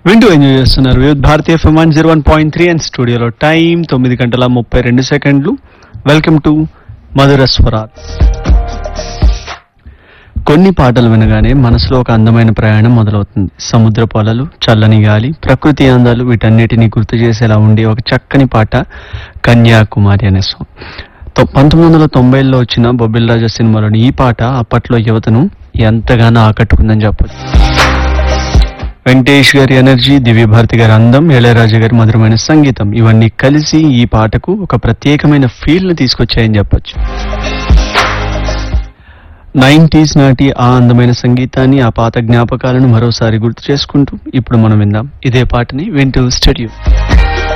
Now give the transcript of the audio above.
వింటూ ఎంజాయ్ చేస్తున్నారు Vividh Bharati FM one zero one point three and స్టూడియోలో టైం తొమ్మిది గంటల ముప్పై రెండు సెకండ్లు వెల్కమ్ టు మధుర స్వరాలు కొన్ని పాటలు వినగానే మనసులో ఒక అందమైన ప్రయాణం మొదలవుతుంది సముద్ర పొలలు చల్లని గాలి ప్రకృతి అందాలు వీటన్నిటిని గుర్తు చేసేలా ఉండే ఒక చక్కని పాట కన్యాకుమారి అనే సాంగ్ తొ- పంతొమ్మిది వందల తొంభైలో వచ్చిన బొబ్బిల్ రాజా సినిమాలోని ఈ పాట అప్పట్లో యువతను ఎంతగానో ఆకట్టుకుందని చెప్పొచ్చు వెంకటేష్ గారి ఎనర్జీ దివ్యభారతి గారి అందం ఇళయరాజా గారి మధురమైన సంగీతం ఇవన్నీ కలిసి ఈ పాటకు ఒక ప్రత్యేకమైన ఫీల్ ను తీసుకొచ్చాయని చెప్పొచ్చు నైన్టీస్ నాటి ఆ అందమైన సంగీతాన్ని ఆ పాత జ్ఞాపకాలను మరోసారి గుర్తు చేసుకుంటూ ఇప్పుడు మనం విందాం ఇదే పాటని వింటూ స్టూడియో